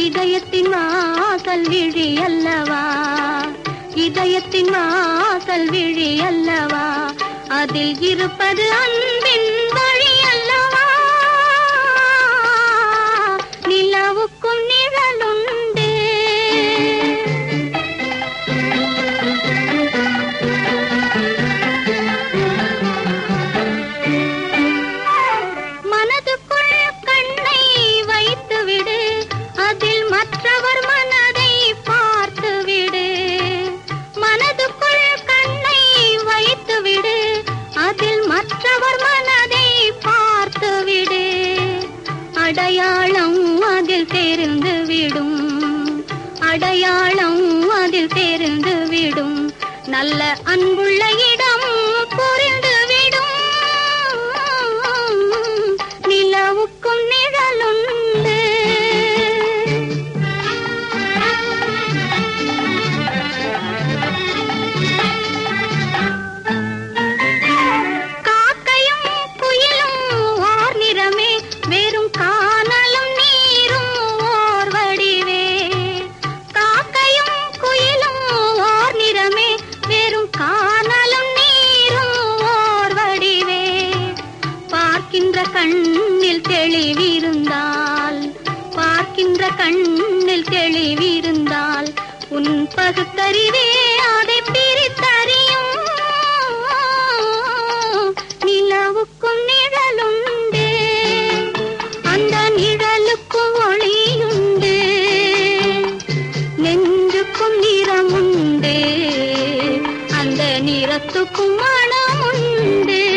இதயத்தின் வாசல் விழி அல்லவா இதயத்தின் வாசல் விழி அல்லவா அதில் இருப்பது அன்பின் வழி அல்லவா நிலவுக்கும் நிழலுண்டு மனதுக்குள் கண்ணை வைத்துவிடு அதில் மற்றவர் மனதை பார்த்துவிடு மனதுக்குள் கண்ணை வைத்துவிடு அதில் மற்றவர் மனதை பார்த்துவிடு அடையாளம் அதில் தெரிந்து விடும் அடையாளம் அதில் தெரிந்து விடும் நல்ல அன்புள்ள இடம் புரிந்துவிடும் நிலவுக்கும் நிழலுண்டு காக்கையும் குயிலும் ஓர் நிறமே வெறும் காணலும் நீரும் ஓர் வடிவே காக்கையும் குயிலும் ஓர் நிறமே வெறும் காணலும் நீரும் ஓர் வடிவே பார்க்கின்ற கண்ணில் தெளிவிருந்தால் பார்க்கின்ற கண்ணில் தெளிவிருந்தால் உன் பகுத்தறிவே அதை பிரித்தறியும் நிலவுக்கும் நிழலுண்டு அந்த நிழலுக்கும் ஒளியுண்டு நெஞ்சுக்கும் நிறமுண்டு அந்த நிறத்துக்கும் மனமுண்டு